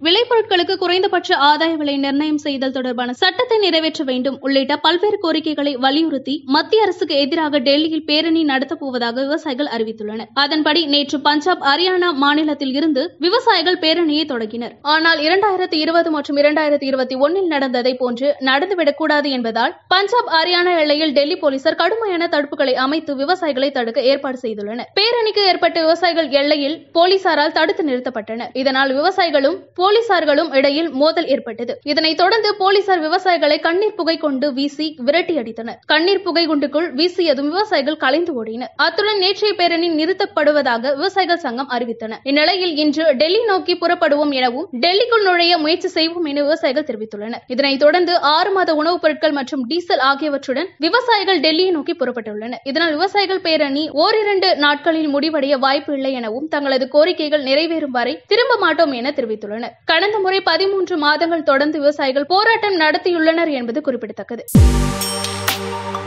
விளைபொருட்களுக்கு குறைந்தபட்ச ஆதாய விலை நிர்ணயம் செய்தல் தொடர்பான சட்டத்தை நிறைவேற்ற வேண்டும் உள்ளிட்ட பல்வேறு கோரிக்கைகளை வலியுறுத்தி மத்திய அரசுக்கு எதிராக டெல்லியில் பேரணி நடத்தப் போவதாக விவசாயிகள் அறிவித்துள்ளனர் அதன்படி நேற்று பஞ்சாப் ஹரியானா மாநிலத்தில் இருந்து விவசாயிகள் பேரணியை தொடங்கினர் ஆனால் இரண்டாயிரத்தி இருபது மற்றும் இரண்டாயிரத்தி இருபத்தி ஒன்னில் நடந்ததை போன்று நடந்துவிடக்கூடாது என்பதால் பஞ்சாப் ஹரியானா எல்லையில் டெல்லி போலீசார் கடுமையான தடுப்புகளை அமைத்து விவசாயிகளை தடுக்க ஏற்பாடு செய்துள்ளனர் பேரணிக்கு ஏற்பட்ட விவசாயிகள் எல்லையில் போலீசாரால் தடுத்து நிறுத்தப்பட்டனர் இதனால் விவசாயிகளும் போலீசார்களும் இடையில் மோதல் ஏற்பட்டது இதனைத் தொடர்ந்து போலீசார் விவசாயிகளை கண்ணீர் புகை கொண்டு வீசி விரட்டி அடித்தனர் கண்ணீர் புகை குண்டுக்குள் வீசியதும் விவசாயிகள் கலைந்து ஓடினர் அத்துடன் நேற்றைய பேரணி நிறுத்தப்படுவதாக விவசாயிகள் சங்கம் அறிவித்தன இந்நிலையில் இன்று டெல்லி நோக்கி புறப்படுவோம் எனவும் டெல்லிக்குள் நுழைய முயற்சி செய்வோம் என விவசாயிகள் தெரிவித்துள்ளனர் இதனைத் தொடர்ந்து ஆறு மாத உணவுப் பொருட்கள் மற்றும் டீசல் ஆகியவற்றுடன் விவசாயிகள் டெல்லியை நோக்கி புறப்பட்டுள்ளனர் இதனால் விவசாயிகள் பேரணி ஓரிரண்டு நாட்களில் முடிவடைய வாய்ப்பு இல்லை எனவும் தங்களது கோரிக்கைகள் நிறைவேறும் வரை திரும்ப மாட்டோம் என தெரிவித்துள்ளனர் கடந்த முறை பதிமூன்று மாதங்கள் தொடர்ந்து விவசாயிகள் போராட்டம் நடத்தியுள்ளனர் என்பது குறிப்பிடத்தக்கது